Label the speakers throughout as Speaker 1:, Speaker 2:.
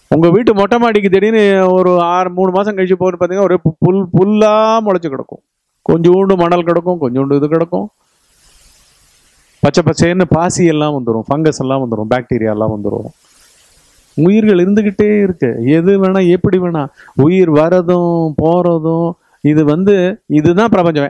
Speaker 1: உங்க வீட்டு மொட்டை மாடிக்கு திடீர்னு ஒரு ஆறு மூணு மாசம் கழிச்சு போன்னு பார்த்தீங்கன்னா ஒரே பு- புல் புல்லா முளைச்சு கிடக்கும் கொஞ்சோண்டு மணல் கிடக்கும் கொஞ்சோண்டு இது கிடக்கும் பச்சை பச்சைன்னு பாசி எல்லாம் வந்துடும் ஃபங்கஸ் எல்லாம் வந்துடும் பாக்டீரியா எல்லாம் வந்துடும் உயிர்கள் இருந்துகிட்டே இருக்கு எது வேணா எப்படி வேணா உயிர் வரதும் போறதும் இது வந்து இதுதான் பிரபஞ்சமே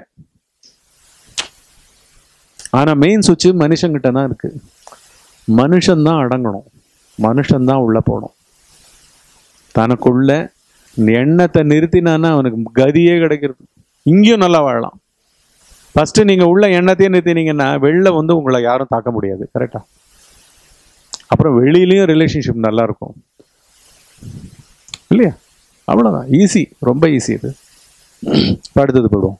Speaker 1: ஆனா மெயின் சுவிட்ச் மனுஷங்கிட்ட தான் இருக்கு மனுஷன்தான் அடங்கணும் மனுஷன்தான் உள்ள போகணும் தனக்குள்ள எண்ணத்தை நிறுத்தினான்னா அவனுக்கு கதியே கிடைக்கிறது இங்கேயும் நல்லா வாழலாம் ஃபர்ஸ்ட் நீங்க உள்ள எண்ணத்தையே நிறுத்தினீங்கன்னா வெளில வந்து உங்களை யாரும் தாக்க முடியாது கரெக்டா அப்புறம் வெளியிலயும் ரிலேஷன்ஷிப் நல்லா இருக்கும் இல்லையா அவ்வளவுதான் ஈஸி ரொம்ப ஈஸி இது இப்ப அடுத்தது போயிடுவோம்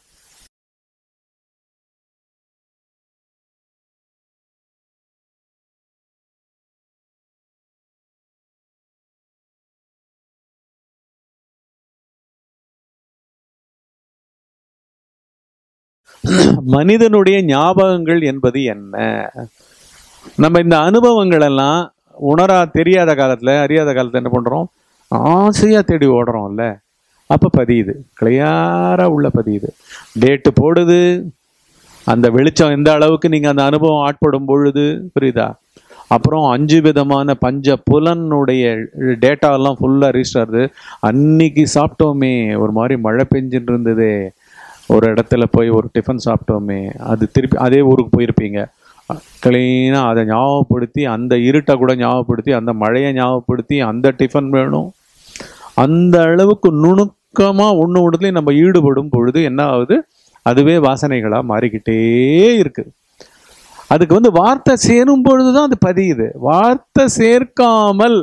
Speaker 1: மனிதனுடைய ஞாபகங்கள் என்பது என்ன நம்ம இந்த அனுபவங்கள் எல்லாம் உணரா தெரியாத காலத்துல அறியாத காலத்துல என்ன பண்றோம் ஆசையா தேடி ஓடுறோம்ல அப்ப பதியுது கிளியாரா உள்ள பதியுது டேட்டு போடுது அந்த வெளிச்சம் எந்த அளவுக்கு நீங்க அந்த அனுபவம் ஆட்படும் பொழுது புரியுதா அப்புறம் அஞ்சு விதமான பஞ்ச புலனுடைய டேட்டா எல்லாம் ஃபுல்லா ரீச் ஆகுது அன்னைக்கு சாப்பிட்டோமே ஒரு மாதிரி மழை பெஞ்சுட்டு இருந்ததே ஒரு இடத்துல போய் ஒரு டிஃபன் சாப்பிட்டோமே அது திருப்பி அதே ஊருக்கு போயிருப்பீங்க கிளீனாக அதை ஞாபகப்படுத்தி அந்த இருட்டை கூட ஞாபகப்படுத்தி அந்த மழையை ஞாபகப்படுத்தி அந்த டிஃபன் வேணும் அந்த அளவுக்கு நுணுக்கமாக ஒன்று ஒன்றுலையும் நம்ம ஈடுபடும் பொழுது என்ன ஆகுது அதுவே வாசனைகளாக மாறிக்கிட்டே இருக்கு அதுக்கு வந்து வார்த்தை சேரும் பொழுது தான் அது பதியுது வார்த்தை சேர்க்காமல்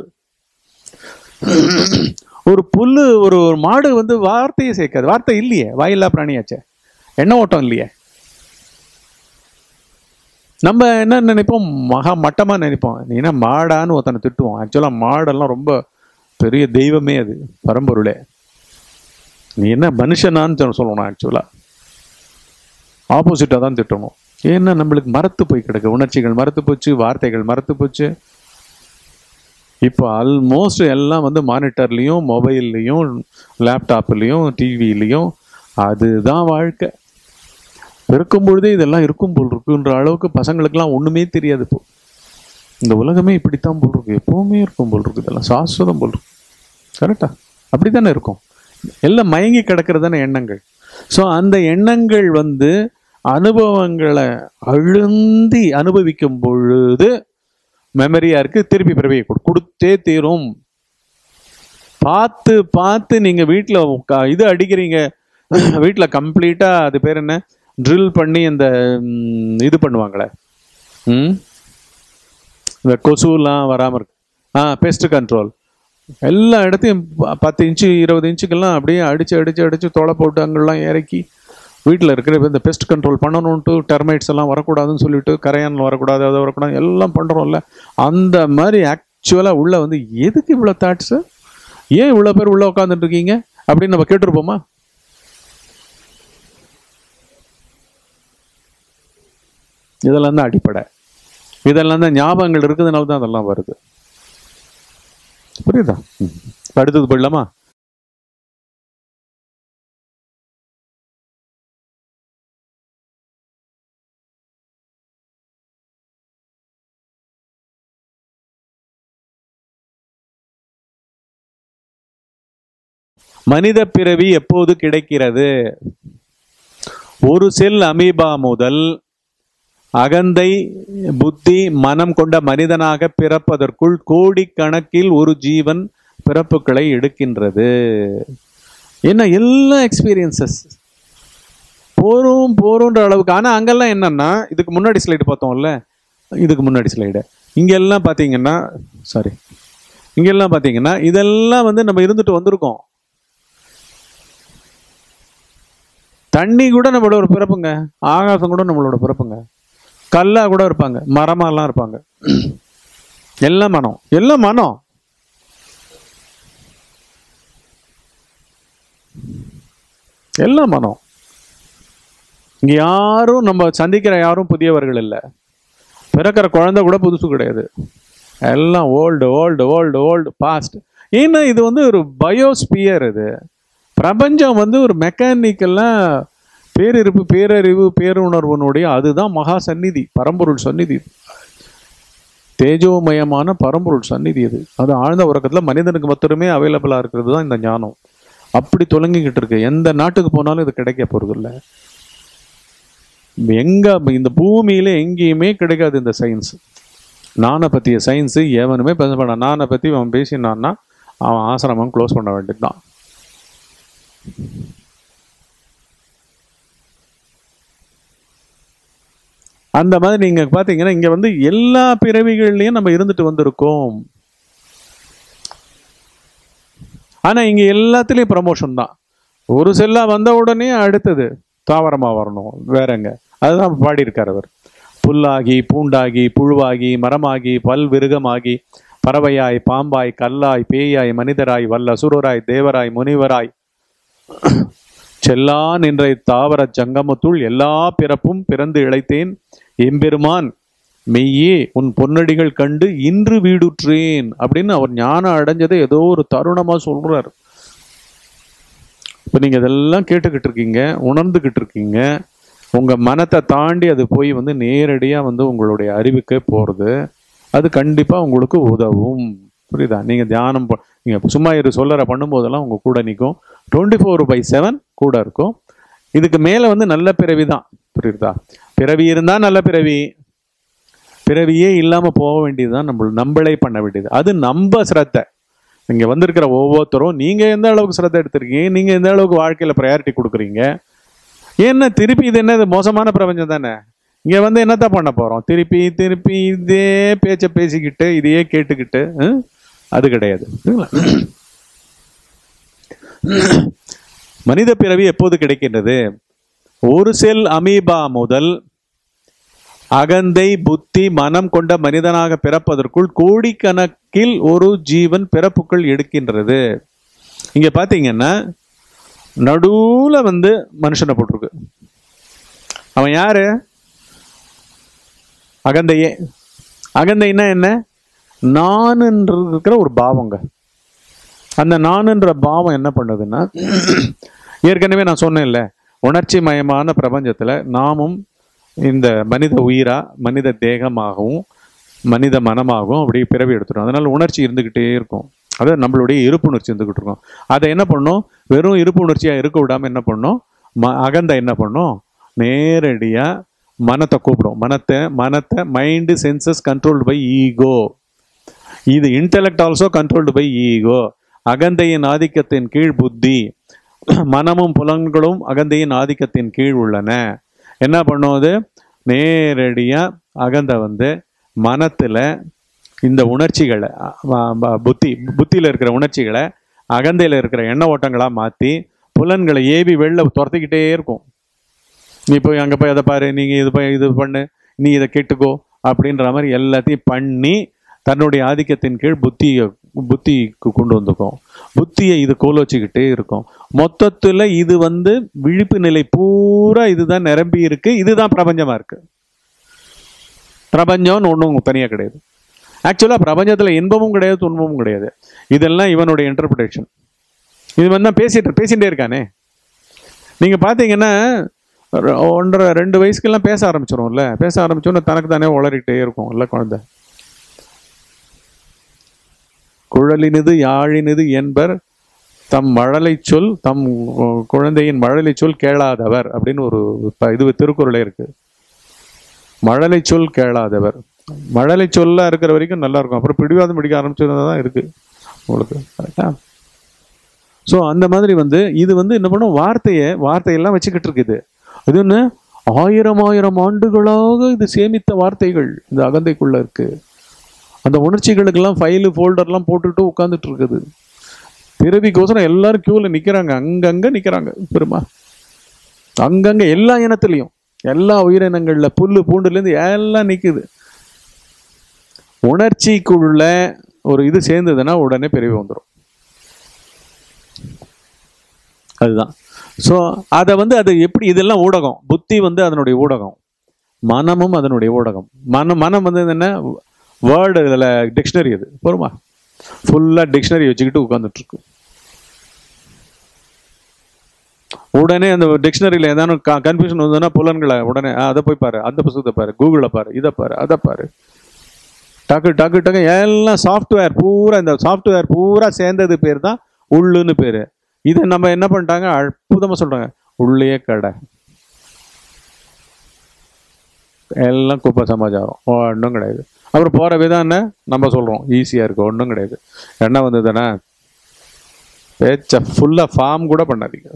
Speaker 1: ஒரு புல்லு ஒரு ஒரு மாடு வந்து வார்த்தையை சேர்க்காது வார்த்தை இல்லையே வாயில்லா பிராணியாச்சே எண்ண ஓட்டம் இல்லையே நம்ம என்ன நினைப்போம் மகா மட்டமா நினைப்போம் நீ என்ன மாடான்னு ஒருத்தனை திட்டுவோம் ஆக்சுவலா மாடெல்லாம் ரொம்ப பெரிய தெய்வமே அது பரம்பொருளே நீ என்ன மனுஷனான்னு சொல்ல- சொல்லணும் ஆக்சுவலா ஆப்போசிட்டா தான் திட்டணும் ஏன்னா நம்மளுக்கு மரத்து போய் கிடக்கு உணர்ச்சிகள் மரத்து போச்சு வார்த்தைகள் மரத்து போச்சு இப்போ ஆல்மோஸ்ட் எல்லாம் வந்து மானிட்டர்லேயும் மொபைல்லையும் லேப்டாப்லேயும் டிவிலையும் அதுதான் வாழ்க்கை பிறக்கும் பொழுதே இதெல்லாம் இருக்கும் போல் இருக்குன்ற அளவுக்கு பசங்களுக்கெல்லாம் ஒன்றுமே தெரியாது இப்போ இந்த உலகமே இப்படித்தான் போல் இருக்கு எப்பவுமே இருக்கும் போல் இருக்கு இதெல்லாம் சாஸ்வதம் போல் இருக்கு கரெக்டா அப்படித்தானே இருக்கும் எல்லாம் மயங்கி கிடக்கிறது தானே எண்ணங்கள் ஸோ அந்த எண்ணங்கள் வந்து அனுபவங்களை அழுந்தி அனுபவிக்கும் பொழுது மெமரியா இருக்கு திருப்பி பிறவியை கொடு கொடுத்தே தீரும் பார்த்து பார்த்து நீங்க வீட்டில் இது அடிக்கிறீங்க வீட்டில் கம்ப்ளீட்டா அது பேர் என்ன ட்ரில் பண்ணி இந்த ம், இது பண்ணுவாங்களே ம் இந்த கொசுலாம் வராமல் இருக்கு ஆ பெஸ்ட் கண்ட்ரோல் எல்லா இடத்தையும் ப- பத்து இன்ச்சு இருபது இன்ச்சுக்கெல்லாம் அப்படியே அடிச்சு அடிச்சு அடிச்சு தொலை போட்டு அங்கெல்லாம் இறக்கி வீட்டில் இருக்கிற இந்த பெஸ்ட் கண்ட்ரோல் பண்ணணும்ட்டு டெர்மைட்ஸ் எல்லாம் வரக்கூடாதுன்னு சொல்லிட்டு கரையான் வரக்கூடாது அது வரக்கூடாது எல்லாம் பண்ணுறோம்ல அந்த மாதிரி ஆக்சுவலாக உள்ள வந்து எதுக்கு இவ்வளோ தாட்ஸு ஏன் இவ்வளோ பேர் உள்ள உட்காந்துட்டு இருக்கீங்க அப்படின்னு நம்ம கேட்டிருப்போமா இதெல்லாம் தான் அடிப்படை இதெல்லாம் தான் ஞாபகங்கள் இருக்கிறதுனால தான் அதெல்லாம் வருது புரியுதா ம். இப்ப அடுத்தது போயிடலாமா மனித பிறவி எப்போது கிடைக்கிறது ஒரு செல் அமீபா முதல் அகந்தை புத்தி மனம் கொண்ட மனிதனாக பிறப்பதற்குள் கோடிக்கணக்கில் ஒரு ஜீவன் பிறப்புகளை எடுக்கின்றது என்ன எல்லா எக்ஸ்பீரியன்சஸ் போரும் போருன்ற அளவுக்கு ஆனா அங்கெல்லாம் என்னன்னா இதுக்கு முன்னாடி ஸ்லைடு பார்த்தோம்ல இதுக்கு முன்னாடி ஸ்லைடு இங்கெல்லாம் பார்த்தீங்கன்னா சாரி இங்கெல்லாம் பார்த்தீங்கன்னா இதெல்லாம் வந்து நம்ம இருந்துட்டு வந்திருக்கோம் தண்ணி கூட நம்மளோட ஒரு பிறப்புங்க ஆகாசம் கூட நம்மளோட பிறப்புங்க கல்லா கூட இருப்பாங்க மரமாலாம் இருப்பாங்க எல்லாம் மனம் எல்லாம் மனம் எல்லாம் மனம் இங்க யாரும் நம்ம சந்திக்கிற யாரும் புதியவர்கள் இல்லை பிறக்கிற குழந்தை கூட புதுசு கிடையாது எல்லாம் old old old old past ஏன்னா இது வந்து ஒரு பயோஸ்பியர் இது பிரபஞ்சம் வந்து ஒரு மெக்கானிக்கெல்லாம் பேரிருப்பு பேரறிவு பேருணர்வனுடைய அதுதான் மகா சந்நிதி பரம்பொருள் சந்நிதி தேஜோமயமான பரம்பொருள் சந்நிதி அது அது ஆழ்ந்த உறக்கத்தில் மனிதனுக்கு மாத்திரமே அவைலபிளாக இருக்கிறது தான் இந்த ஞானம் அப்படி தொலங்கிக்கிட்டு இருக்கு எந்த நாட்டுக்கு போனாலும் இது கிடைக்க போகிறது இல்லை எங்க இந்த பூமியில எங்கேயுமே கிடைக்காது இந்த சயின்ஸ் நானை பற்றிய சயின்ஸு எவனுமே பேச மாட்டான் நானை பற்றி அவன் பேசினான்னா அவன் ஆசிரமம் க்ளோஸ் பண்ண வேண்டியதுதான் அந்த மாதிரி நீங்க பாத்தீங்கன்னா இங்க வந்து எல்லா பிறவிகள்லயும் நம்ம இருந்துட்டு வந்திருக்கோம் ஆனா இங்க எல்லாத்துலயும் ப்ரமோஷன் தான் ஒரு செல்லா வந்த உடனே அடுத்தது தாவரமா வரணும் வேறங்க அதுதான் பாடியிருக்கார் அவர் புல்லாகி பூண்டாகி புழுவாகி மரமாகி பல் விருகமாகி பறவையாய் பாம்பாய் கல்லாய் பேயாய் மனிதராய் வல்ல சுரராய் தேவராய் முனிவராய் செல்லான் என்ற தாவர சங்கமத்துள் எல்லா பிறப்பும் பிறந்து இழைத்தேன் எம்பெருமான் மெய்யே உன் பொன்னடிகள் கண்டு இன்று வீடுற்றேன் அப்படின்னு அவர் ஞானம் அடைஞ்சதை ஏதோ ஒரு தருணமா சொல்றாரு இப்போ நீங்க இதெல்லாம் கேட்டுக்கிட்டு இருக்கீங்க உணர்ந்துகிட்டு இருக்கீங்க உங்க மனத்தை தாண்டி அது போய் வந்து நேரடியா வந்து உங்களுடைய அறிவுக்கு போறது அது கண்டிப்பா உங்களுக்கு உதவும் புரியுதா நீங்க தியானம் ப- நீங்க சும்மா இரு சொல்லற பண்ணும்போதெல்லாம் உங்க கூட நிற்கும் டுவெண்ட்டி ஃபோர் பை செவன் கூட இருக்கும் இதுக்கு மேல வந்து நல்ல பிறவி தான் புரியுதா பிறவி இருந்தா நல்ல பிறவி பிறவியே இல்லாம போக வேண்டியதுதான் நம்ம நம்மளே பண்ண வேண்டியது அது நம்ம சிரத்தை இங்க வந்திருக்கிற ஒவ்வொருத்தரும் நீங்க எந்த அளவுக்கு சிரத்தை எடுத்திருக்கீங்க நீங்க எந்த அளவுக்கு வாழ்க்கையில ப்ரையாரிட்டி கொடுக்குறீங்க என்ன திருப்பி இது என்ன இது மோசமான பிரபஞ்சம் தானே இங்க வந்து என்னத்தான் பண்ண போறோம் திருப்பி திருப்பி இதே பேச்ச பேசிக்கிட்டு இதையே கேட்டுக்கிட்டு ஹம்? அது கிடையாது சரிங்களா? மனித பிறவி எப்போது கிடைக்கின்றது ஒரு செல் அமீபா முதல் அகந்தை புத்தி மனம் கொண்ட மனிதனாக பிறப்பதற்குள் கோடிக்கணக்கில் ஒரு ஜீவன் பிறப்புக்குள் எடுக்கின்றது இங்க பாத்தீங்கன்னா நடுவுல வந்து மனுஷனை போட்டிருக்கு அவன் யாரு அகந்தையே அகந்தைன்னா என்ன நானுன்ற இருக்கிற ஒரு பாவங்க அந்த நானுன்ற பாவம் என்ன பண்ணுதுன்னா ஏற்கனவே நான் சொன்னேன்ல உணர்ச்சி மயமான பிரபஞ்சத்துல நாமும் இந்த மனித உயிரா மனித தேகமாகவும் மனித மனமாகவும் அப்படியே பிறவி எடுத்துரும் அதனால உணர்ச்சி இருந்துகிட்டே இருக்கும் அதாவது நம்மளுடைய இருப்புணர்ச்சி இருந்துகிட்டு இருக்கும் அதை என்ன பண்ணும் வெறும் இருப்பு உணர்ச்சியா இருக்க விடாம என்ன பண்ணும் ம அகந்த என்ன பண்ணும் நேரடியா மனத்தை கூப்பிடும் மனத்தை மனத்தை mind senses controlled by ego இது intellect also controlled by ego அகந்தையின் ஆதிக்கத்தின் கீழ் புத்தி மனமும் புலன்களும் அகந்தையின் ஆதிக்கத்தின் கீழ் உள்ளன என்ன பண்ணும் அது நேரடியா அகந்தை வந்து மனத்துல இந்த உணர்ச்சிகளை அ, ப- ப- புத்தி புத்தியில இருக்கிற உணர்ச்சிகளை அகந்தையில இருக்கிற எண்ண ஓட்டங்களா மாத்தி புலன்களை ஏவி வெளில துரத்திக்கிட்டே இருக்கும் நீ போய் அங்க போய் அதை பாரு நீங்க இது போய் இது பண்ணு நீ இதை கேட்டுக்கோ அப்படின்ற மாதிரி எல்லாத்தையும் பண்ணி தன்னுடைய ஆதிக்கத்தின் கீழ் புத்தியை புத்திக்கு கொண்டு வந்துக்கும் புத்தியை இது கோல் வச்சுக்கிட்டே இருக்கும் மொத்தத்துல இது வந்து விழிப்பு நிலை பூரா இதுதான் நிரம்பி இருக்கு இதுதான் பிரபஞ்சமா இருக்கு பிரபஞ்சம்னு ஒன்றும் தனியா கிடையாது ஆக்சுவலா பிரபஞ்சத்துல இன்பமும் கிடையாது துன்பமும் கிடையாது இதெல்லாம் இவனுடைய இன்டர்பிரேஷன் இது வந்து தான் பேசிட்டு பேசிட்டே இருக்கானே நீங்க பாத்தீங்கன்னா ஒரு ஒன்றரை ரெண்டு வயசுக்கெல்லாம் பேச ஆரம்பிச்சிரும்ல பேச ஆரம்பிச்சோன்னு தனக்கு தானே உளறிட்டே இருக்கும் இல்ல குழந்தை குழலினது யாழினது என்பர் தம் மழலை சொல் தம் கு- குழந்தையின் மழலை சொல் கேளாதவர் அப்படின்னு ஒரு ப- இது திருக்குறளே இருக்கு மழலை சொல் கேளாதவர் மழலை சொல்லா இருக்கிற வரைக்கும் நல்லா இருக்கும் அப்புறம் பிடிவாதம் பிடிக்க ஆரம்பிச்சதுதான் தான் இருக்கு உங்களுக்கு கரெக்டா ஸோ அந்த மாதிரி வந்து இது வந்து என்ன பண்ணும் வார்த்தையை வார்த்தையெல்லாம் வச்சுக்கிட்டு இருக்குது இது என்ன ஆயிரம் ஆயிரம் ஆண்டுகளாக இது சேமித்த வார்த்தைகள் இந்த அகந்தைக்குள்ள இருக்கு அந்த உணர்ச்சிகளுக்கெல்லாம் ஃபைலு ஃபோல்டர்லாம் போட்டுட்டு உட்காந்துட்டு இருக்குது பிறவிக்கோசரம் எல்லாரும் கியூல நிக்கிறாங்க அங்கங்க நிக்கிறாங்க பெருமா அங்கங்க எல்லா இனத்துலயும் எல்லா உயிரினங்கள்ல புல்லு பூண்டுல இருந்து எல்லாம் நிக்குது உணர்ச்சிக்குள்ள ஒரு இது சேர்ந்ததுன்னா உடனே பிறவி வந்துடும் அதுதான் ஸோ அதை வந்து அது எப்படி இதெல்லாம் ஊடகம் புத்தி வந்து அதனுடைய ஊடகம் மனமும் அதனுடைய ஊடகம் மனம் மனம் வந்து என்ன வேர்டு இதில் டிக்ஷனரி அது போருமா ஃபுல்லாக டிக்ஷனரி வச்சுக்கிட்டு உட்காந்துட்டு இருக்கு உடனே அந்த டிக்ஷனரியில் ஏதாவது கன்ஃபியூஷன் வந்ததுன்னா புலன்களை உடனே "ஆ, அதை போய் பாரு அந்த புத்தகத்தை பாரு கூகுளில் பாரு இதை பாரு அதை பாரு டக்கு டக்கு டக்கு எல்லாம் சாஃப்ட்வேர் பூரா இந்த சாஃப்ட்வேர் பூரா சேர்ந்தது பேர் தான் உள்ளுன்னு பேர் இதை நம்ம என்ன பண்ணிட்டாங்க அற்புதமாக சொல்கிறாங்க உள்ளே கடை எல்லாம் குப்பை சமாச்சாரம் ஒன்றும் கிடையாது அப்புறம் போகிற விதம் என்ன நம்ம சொல்கிறோம் ஈஸியாக இருக்கு ஒன்றும் கிடையாது என்ன வந்ததுன்னா பேச்ச ஃபுல்லாக ஃபார்ம் கூட பண்ணாதீங்க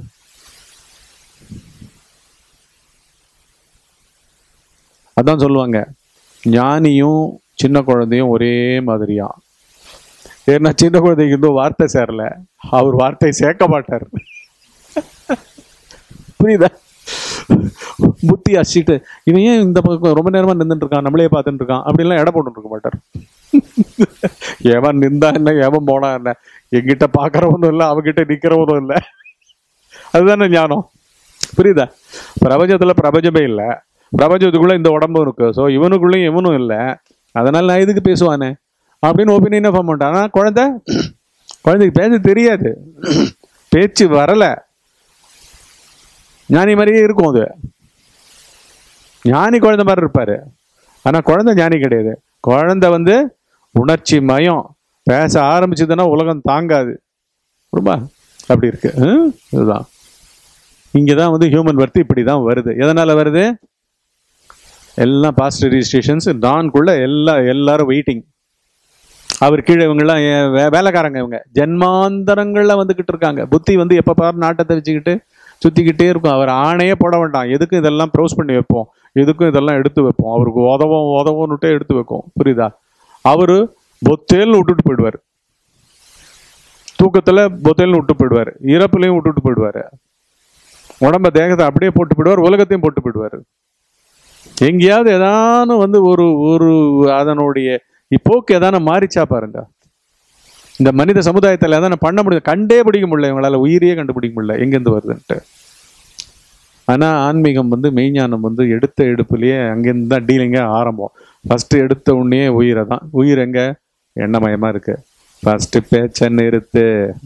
Speaker 1: அதான் சொல்லுவாங்க ஞானியும் சின்ன குழந்தையும் ஒரே மாதிரியா ஏன்னா சின்ன குழந்தைக்கு இன்னும் வார்த்தை சேரல அவர் வார்த்தை சேர்க்க மாட்டார் புரியுதா புத்தி அடிச்சுட்டு இவன் ஏன் இந்த பக்கம் ரொம்ப நேரமா நின்றுட்டு இருக்கான் நம்மளே பார்த்துட்டு இருக்கான் அப்படின்லாம் எடை போட்டு இருக்க மாட்டார் எவன் நின்றா என்ன எவன் போனா என்ன எங்கிட்ட பார்க்கறவனும் இல்லை அவகிட்ட நிக்கிறவனும் இல்லை அதுதானே ஞானம் புரியுதா பிரபஞ்சத்துல பிரபஞ்சமே இல்லை பிரபஞ்சத்துக்குள்ள இந்த உடம்பும் இருக்கு ஸோ இவனுக்குள்ளேயும் இவனும் இல்லை அதனால நான் எதுக்கு பேசுவானே அப்படின்னு ஒப்பீனியன் ஃபார்ம் பண்ணிட்டான் ஆனா குழந்தை குழந்தைக்கு பேச தெரியாது பேச்சு வரல ஞானி மாதிரியே இருக்கும் அது ஞானி குழந்தை மாதிரி இருப்பாரு ஆனா குழந்தை ஞானி கிடையாது குழந்தை வந்து உணர்ச்சி மயம் பேச ஆரம்பிச்சதுன்னா உலகம் தாங்காது ரொம்ப அப்படி இருக்கு ஹம்? இதுதான் இங்கதான் வந்து ஹியூமன் ஒர்த் இப்படி தான் வருது எதனால வருது எல்லாம் பாஸ்ட் ரிஜிஸ்ட்ரேஷன்ஸ் டான்குள்ள எல்லா எல்லாரும் வெயிட்டிங் அவர் கீழே இவங்கெல்லாம் ஏ- வே- வேலைக்காரங்க இவங்க ஜென்மாந்தரங்கள்ல வந்துகிட்டு இருக்காங்க புத்தி வந்து எப்ப பாரு நாட்டத்தை வச்சுக்கிட்டு சுத்திக்கிட்டே இருக்கும் அவர் ஆணையே போட வேண்டாம் எதுக்கும் இதெல்லாம் ப்ரௌஸ் பண்ணி வைப்போம் எதுக்கும் இதெல்லாம் எடுத்து வைப்போம் அவருக்கு உதவும் உதவும்னுட்டே எடுத்து வைக்கும் புரியுதா அவரு பொத்தேல்னு விட்டுட்டு போயிடுவார் தூக்கத்துல பொத்தேல்னு விட்டு போயிடுவார் இறப்புலையும் விட்டுட்டு போயிடுவாரு உடம்ப தேகத்தை அப்படியே போட்டு போயிடுவார் உலகத்தையும் போட்டு போயிடுவார் எங்கேயாவது ஏதானு வந்து ஒரு ஒரு அதனுடைய இப்போக்கு எதான மாறிச்சா பாருங்க இந்த மனித சமுதாயத்தில் எதான பண்ண முடியும் கண்டே பிடிக்க முடியல இவங்களால உயிரையே கண்டுபிடிக்க முடியல எங்கேருந்து வருதுன்ட்டு ஆனா ஆன்மீகம் வந்து மெய்ஞானம் வந்து எடுத்த எடுப்புலயே அங்கேருந்து தான் டீலிங்கே ஆரம்பம் ஃபர்ஸ்ட் எடுத்த உடனே உயிரை தான் உயிர் எங்க எண்ணமயமா இருக்கு ஃபர்ஸ்ட் பேச்ச நிறுத்து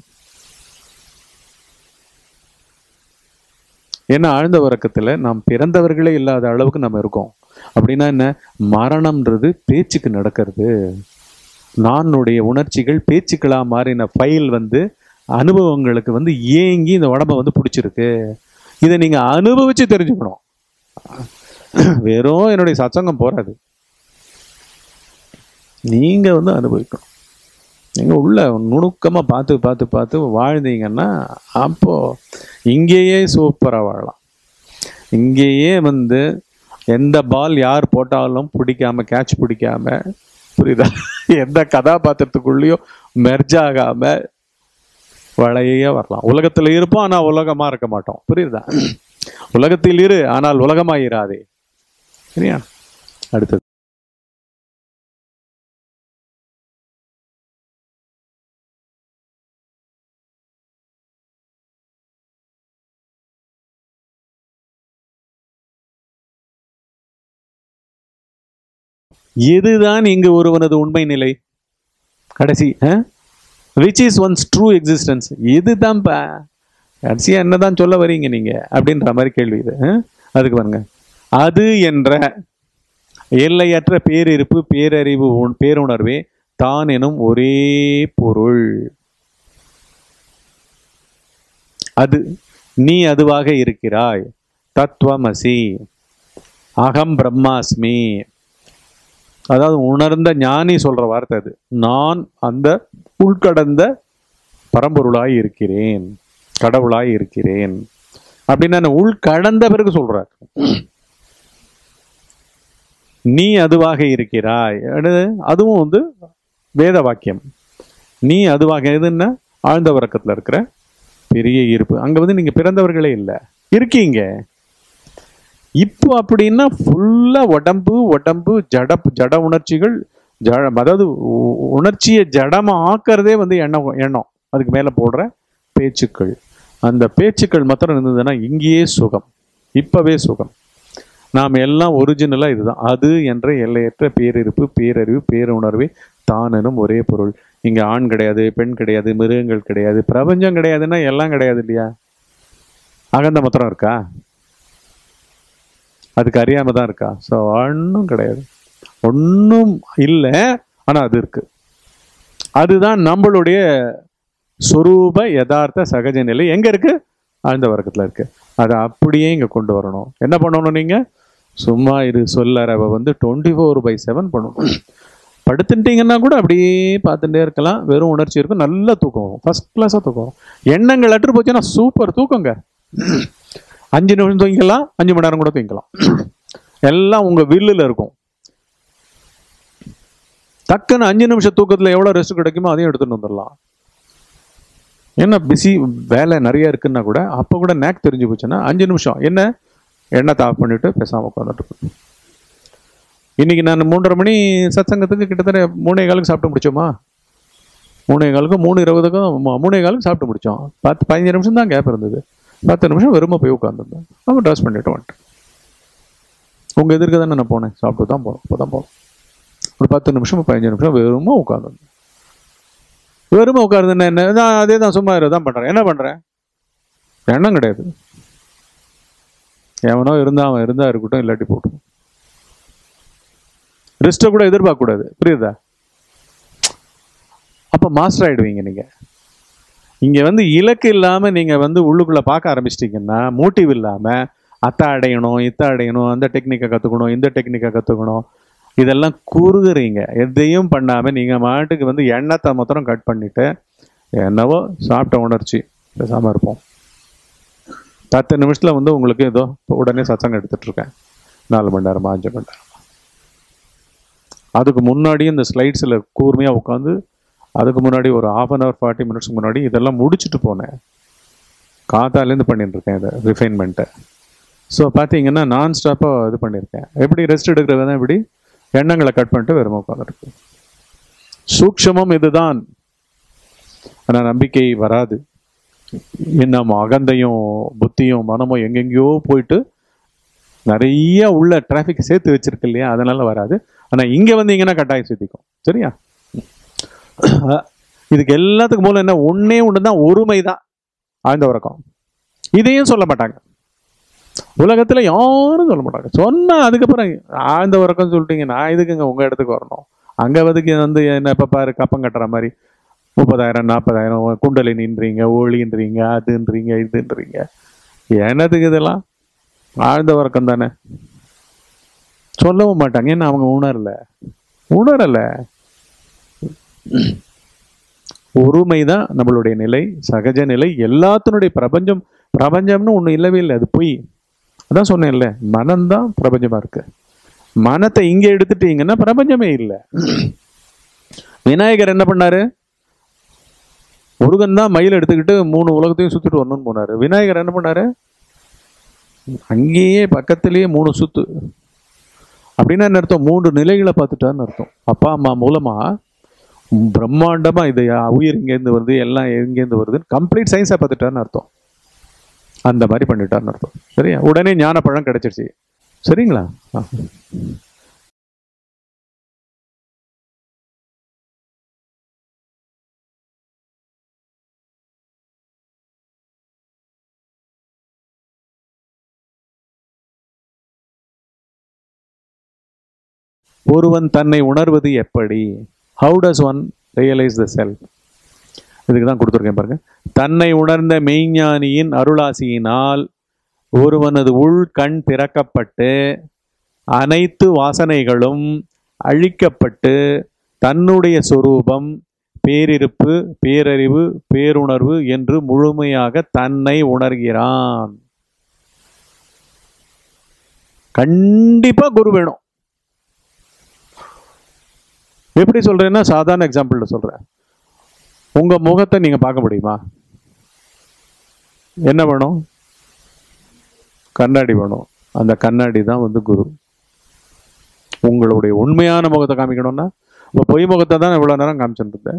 Speaker 1: ஏன்னா ஆழ்ந்த உறக்கத்துல நாம் பிறந்தவர்களே இல்லாத அளவுக்கு நம்ம இருக்கோம் அப்படின்னா என்ன மரணம்ன்றது பேச்சுக்கு நடக்கிறது நானுடைய உணர்ச்சிகள் பேச்சுக்களா மாறின ஃபைல் வந்து அனுபவங்களுக்கு வந்து ஏங்கி இந்த உடம்ப வந்து பிடிச்சிருக்கு இதை நீங்க அனுபவிச்சு தெரிஞ்சுக்கணும் வெறும் என்னுடைய சத்சங்கம் போறாது நீங்க வந்து அனுபவிக்கணும் நீங்க உள்ள நுணுக்கமா பார்த்து பார்த்து பார்த்து வாழ்ந்தீங்கன்னா அப்போ இங்கேயே சூப்பரா வாழலாம் இங்கேயே வந்து எந்த பால் யார் போட்டாலும் பிடிக்காம கேட்ச் பிடிக்காம புரியுதா எந்த கதாபாத்திரத்துக்குள்ளேயும் மெர்ஜ் ஆகாம வளைய வரலாம் உலகத்துல இருப்போம் ஆனா உலகமா இருக்க மாட்டோம் புரியுதா உலகத்தில் இரு ஆனால் உலகமாயிராதே சரியா அடுத்தது எதுதான் இங்கு ஒருவனது உண்மை நிலை கடைசி which is one's true existence இதுதான்ப்பா கடைசியா என்னதான் சொல்ல வரீங்க நீங்க அப்படின்ற மாதிரி கேள்வி இது ஆ? அதுக்கு பாருங்க அது என்ற எல்லையற்ற பேரிருப்பு பேரறிவு உண்- பேருணர்வே தான் எனும் ஒரே பொருள் அது நீ அதுவாக இருக்கிறாய் தத்துவமசி அகம் பிரம்மாஸ்மி அதாவது உணர்ந்த ஞானி சொல்ற வார்த்தை அது நான் அந்த உள்கடந்த பரம்பொருளாய் இருக்கிறேன் கடவுளாய் இருக்கிறேன் அப்படின்னா என்ன? உள்கடந்த பிறகு சொல்றார் நீ அதுவாக இருக்கிறாய் அடுத்து, அதுவும் வந்து வேத வாக்கியம் நீ அதுவாக எதுன்னா ஆழ்ந்த உறக்கத்துல இருக்கிற பெரிய இருப்பு அங்க வந்து நீங்க பிறந்தவர்களே இல்லை இருக்கீங்க இப்போ அப்படின்னா ஃபுல்லா உடம்பு உடம்பு ஜட ஜட உணர்ச்சிகள் ஜ அதாவது உ- உணர்ச்சியை ஜடமா ஆக்கிறதே வந்து எண்ணம் எண்ணம் அதுக்கு மேல போடுற பேச்சுக்கள் அந்த பேச்சுக்கள் மாத்திரம் இருந்ததுன்னா இங்கேயே சுகம் இப்பவே சுகம் நாம் எல்லாம் ஒரிஜினலா இதுதான் அது என்ற எல்லையற்ற பேரிருப்பு பேரறிவு பேருணர்வே தானெனும் ஒரே பொருள் இங்க ஆண் கிடையாது பெண் கிடையாது மிருகங்கள் கிடையாது பிரபஞ்சம் கிடையாதுன்னா எல்லாம் கிடையாது இல்லையா அகந்த மாத்திரம் இருக்கா அதுக்கு அறியாம தான் இருக்கா ஸோ ஒன்றும் கிடையாது ஒன்றும் இல்லை ஆனா அது இருக்கு அதுதான் நம்மளுடைய சொரூப யதார்த்த சகஜ நிலை எங்க இருக்கு ஆழ்ந்த வர்க்கத்துல இருக்கு அதை அப்படியே இங்க கொண்டு வரணும் என்ன பண்ணணும் நீங்க சும்மா இரு சொல்லறவ வந்து டுவெண்ட்டி ஃபோர் பை செவன் பண்ணணும் படுத்துட்டீங்கன்னா கூட அப்படியே பார்த்துட்டே இருக்கலாம் வெறும் உணர்ச்சி இருக்கும் நல்ல தூக்கம் வரும் ஃபர்ஸ்ட் கிளாஸாக தூக்கம் வரும் எண்ணங்கள் அற்று போச்சுன்னா சூப்பர் தூக்கங்க அஞ்சு நிமிஷம் தூங்கிக்கலாம் அஞ்சு மணி நேரம் கூட தூங்கிக்கலாம் எல்லாம் உங்க வில்லுல இருக்கும் டக்குன்னு அஞ்சு நிமிஷம் தூக்கத்துல எவ்வளவு ரெஸ்ட் கிடைக்குமோ அதையும் எடுத்துட்டு வந்துடலாம் என்ன பிஸி வேலை நிறைய இருக்குன்னா கூட அப்போ கூட நேக் தெரிஞ்சு போச்சுன்னா அஞ்சு நிமிஷம் என்ன எண்ணத்தை ஆஃப் பண்ணிட்டு பேசாம உட்காந்துட்டு இருக்கணும். இன்னைக்கு நான் மூன்றரை மணி சத்சங்கத்துக்கு கிட்டத்தட்ட மூணே காலுக்கு சாப்பிட்டு முடிச்சோமா மூணே காலுக்கும் மூணு இருபதுக்கும் மூ- மூணே காலுக்கு சாப்பிட்டு முடிச்சோம் பத்து பதினஞ்சு நிமிஷம் தான் கேப் இருந்தது பத்து நிமிஷம் வெறுமை போய் உட்காந்துருந்தேன் அவன் ட்ரெஸ் பண்ணிட்டு வந்துட்டேன் உங்க எதிர்க்க தானே நான் போனேன் சாப்பிட்டு தான் போனோம் இப்போ தான் போனோம் ஒரு பத்து நிமிஷம் பதினஞ்சு நிமிஷம் வெறுமா உட்காந்துருந்தேன் வெறுமை உட்காருதுன்னா என்ன நான் அதே தான் சும்மா தான் பண்றேன் என்ன பண்றேன் எண்ணம் கிடையாது எவனோ இருந்தா அவன் இருந்தா இருக்கட்டும் இல்லாட்டி போட்டும் ரெஸ்ட்டை கூட எதிர்பார்க்க கூடாது புரியுதா அப்ப மாஸ்டர் ஆயிடுவீங்க நீங்க இங்க வந்து இலக்கு இல்லாம நீங்க வந்து உள்ளுக்குள்ள பார்க்க ஆரம்பிச்சிட்டீங்கன்னா மோட்டிவ் இல்லாம அத்தை அடையணும் இத்தை அடையணும் அந்த டெக்னிக்கை கத்துக்கணும் இந்த டெக்னிக்கை கத்துக்கணும் இதெல்லாம் குறுகுறீங்க எதையும் பண்ணாம நீங்க மாட்டுக்கு வந்து எண்ணத்தை மாத்திரம் கட் பண்ணிட்டு என்னவோ சாப்பிட்ட உணர்ச்சி பேசாம இருப்போம் பத்து நிமிஷத்துல வந்து உங்களுக்கு ஏதோ இப்ப உடனே சச்சங்கம் எடுத்துட்டு இருக்கேன் நாலு மணி நேரமா அஞ்சு மணி நேரம் அதுக்கு முன்னாடி இந்த ஸ்லைட்ஸில் கூர்மையாக உட்காந்து அதுக்கு முன்னாடி ஒரு ஹாஃப் அன் ஹவர் ஃபார்ட்டி மினிட்ஸ்க்கு முன்னாடி இதெல்லாம் முடிச்சுட்டு போனேன் காத்தாலேருந்து பண்ணிட்டு இருக்கேன் இதை ரிஃபைன்மெண்ட்டை ஸோ பார்த்தீங்கன்னா நான் ஸ்டாப்பாக இது பண்ணியிருக்கேன் எப்படி ரெஸ்ட் எடுக்கிறது தான் இப்படி எண்ணங்களை கட் பண்ணிட்டு வெறும் உட்காந்துருக்கு சூக்ஷமம் இதுதான் ஆனால் நம்பிக்கை வராது நம்ம அகந்தையும் புத்தியும் மனமும் எங்கெங்கேயோ போயிட்டு நிறைய உள்ள டிராஃபிக் சேர்த்து வச்சிருக்கு இல்லையா அதனால வராது ஆனா இங்க வந்தீங்கன்னா கட்டாயம் சித்திக்கும் சரியா அஹ் இதுக்கு எல்லாத்துக்கும் மூலம் என்ன ஒண்ணே ஒன்று தான் ஒருமை தான் ஆழ்ந்த உறக்கம் இதையும் சொல்ல மாட்டாங்க உலகத்துல யாரும் சொல்ல மாட்டாங்க சொன்னா அதுக்கப்புறம் ஆழ்ந்த உறக்கம் சொல்லிட்டீங்க நான் இதுக்குங்க உங்க இடத்துக்கு வரணும் அங்க வதுக்கு வந்து என்ன இப்ப பாரு கப்பம் கட்டுற மாதிரி முப்பதாயிரம் நாற்பதாயிரம் குண்டலினின்றீங்க ஒளின்றீங்க அதுன்றீங்க இதுன்றீங்க என்னதுக்கு இதெல்லாம் ஆழ்ந்த உறக்கம் தானே சொல்லவும் மாட்டாங்க ஏன்னா அவங்க உணரல உணரல ஒருமை தான் நம்மளுடைய நிலை சகஜ நிலை எல்லாத்தினுடைய பிரபஞ்சம் பிரபஞ்சம்னு ஒண்ணு இல்லவே இல்லை அது பொய் அதான் சொன்னேன்ல மனம்தான் பிரபஞ்சமா இருக்கு மனத்தை இங்க எடுத்துட்டீங்கன்னா பிரபஞ்சமே இல்லை விநாயகர் என்ன பண்ணாரு முருகன் தான் மயில் எடுத்துக்கிட்டு மூணு உலகத்தையும் சுத்திட்டு வரணும்னு போனாரு விநாயகர் என்ன பண்ணாரு அங்கேயே பக்கத்திலேயே மூணு சுத்து அப்படின்னா என்ன அர்த்தம் மூன்று நிலைகளை பார்த்துட்டான்னு அர்த்தம் அப்பா அம்மா மூலமா பிரம்மாண்டமா இது உயிர் இங்கேருந்து வருது எல்லாம் எங்கேருந்து வருதுன்னு கம்ப்ளீட் சயின்ஸை பார்த்துட்டான்னு அர்த்தம் அந்த மாதிரி பண்ணிட்டான்னு அர்த்தம் சரியா உடனே ஞான பழம் கிடைச்சிருச்சு சரிங்களா ஆ. ஒருவன் தன்னை உணர்வது எப்படி how does one realise the self இதுக்கு தான் கொடுத்துருக்கேன் பாருங்க தன்னை உணர்ந்த மெய்ஞானியின் அருளாசியினால் ஒருவனது உள் கண் திறக்கப்பட்டு அனைத்து வாசனைகளும் அழிக்கப்பட்டு தன்னுடைய சொரூபம் பேரிருப்பு பேரறிவு பேருணர்வு என்று முழுமையாக தன்னை உணர்கிறான் கண்டிப்பா குரு வேணும் எப்படி சொல்றேன்னா சாதாரண எக்ஸாம்பிள்ல சொல்றேன் உங்க முகத்தை நீங்க பார்க்க முடியுமா என்ன வேணும் கண்ணாடி வேணும் அந்த கண்ணாடி தான் வந்து குரு உங்களுடைய உண்மையான முகத்தை காமிக்கணும்னா இப்போ பொய் முகத்தை தான் இவ்வளவு நேரம் காமிச்சுட்டு இருந்தேன்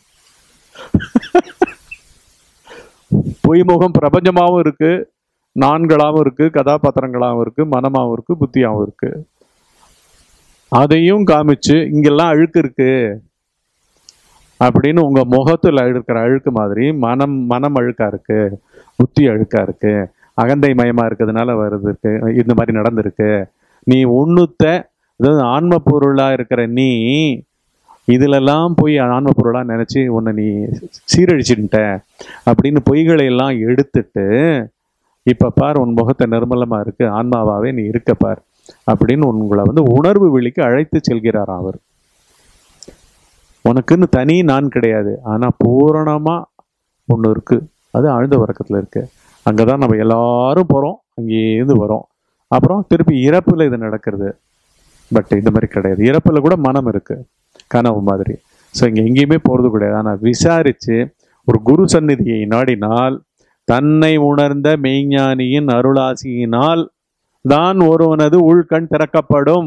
Speaker 1: பொய் முகம் பிரபஞ்சமாவும் இருக்கு நான்களாவும் இருக்கு கதாபாத்திரங்களாவும் இருக்கு மனமாவும் இருக்கு புத்தியாவும் இருக்கு அதையும் காமிச்சு இங்கெல்லாம் அழுக்கு இருக்கு அப்படின்னு உங்க முகத்துல இருக்கிற அழுக்கு மாதிரி மனம் மனம் அழுக்கா இருக்கு புத்தி அழுக்கா இருக்கு அகந்தை மயமா இருக்கிறதுனால வருது இருக்கு இந்த மாதிரி நடந்திருக்கு நீ ஒண்ணுத்த அதாவது ஆன்ம பொருளா இருக்கிற நீ இதுலெல்லாம் போய் ஆன்ம பொருளா நினைச்சு உன்னை நீ சீரழிச்சுட்ட அப்படின்னு பொய்களை எல்லாம் எடுத்துட்டு இப்ப பார் உன் முகத்தை நிர்மலமா இருக்கு ஆன்மாவாவே நீ இருக்க பார் அப்படின்னு உங்களை வந்து உணர்வு வெளிக்கு அழைத்து செல்கிறாராம் அவர் உனக்குன்னு தனி நான் கிடையாது ஆனா பூரணமா ஒண்ணு இருக்கு அது ஆழ்ந்த உறக்கத்துல இருக்கு அங்கதான் நம்ம எல்லாரும் போறோம் அங்கேருந்து வரோம் அப்புறம் திருப்பி இறப்புல இது நடக்கிறது பட் இந்த மாதிரி கிடையாது இறப்புல கூட மனம் இருக்கு கனவு மாதிரி ஸோ இங்க எங்கேயுமே போறது கிடையாது ஆனா விசாரிச்சு ஒரு குரு சந்நிதியை நாடினால் தன்னை உணர்ந்த மெய்ஞானியின் அருளாசியினால் தான் ஒருவனது உள்கண் திறக்கப்படும்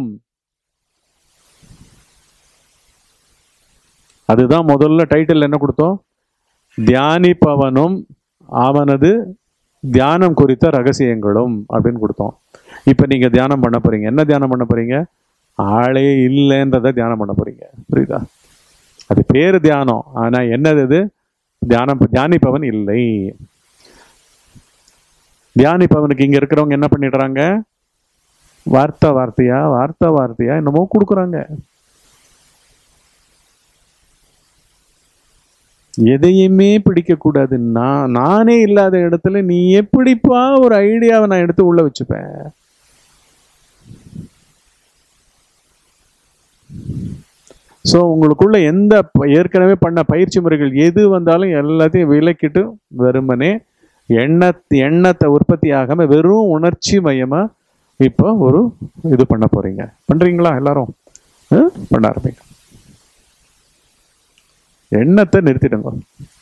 Speaker 1: அதுதான் முதல்ல டைட்டில் என்ன கொடுத்தோம் தியானிப்பவனும் அவனது தியானம் குறித்த ரகசியங்களும் அப்படின்னு கொடுத்தோம் இப்போ நீங்க தியானம் பண்ண போறீங்க என்ன தியானம் பண்ண போறீங்க ஆளே இல்லைன்றத தியானம் பண்ண போறீங்க புரியுதா அது பேரு தியானம் ஆனா என்னது இது தியானம் தியானிப்பவன் இல்லை தியானிப்பவனுக்கு இங்க இருக்கிறவங்க என்ன பண்ணிடுறாங்க வார்த்தை வார்த்தையா வார்த்தை வார்த்தையா என்னமோ கொடுக்குறாங்க எதையுமே பிடிக்க கூடாது நான் நானே இல்லாத இடத்துல நீ எப்படிப்பா ஒரு ஐடியாவை நான் எடுத்து உள்ள வச்சுப்பேன் ஸோ உங்களுக்குள்ள எந்த ப- ஏற்கனவே பண்ண பயிற்சி முறைகள் எது வந்தாலும் எல்லாத்தையும் விலக்கிட்டு வெறுமனே எண்ணத் எண்ணத்தை உற்பத்தி ஆகாம வெறும் உணர்ச்சி மயமா இப்போ ஒரு இது பண்ண போறீங்க பண்றீங்களா எல்லாரும் ஆ? பண்ண ஆரம்பிங்க எண்ணத்தை நிறுத்திடுங்க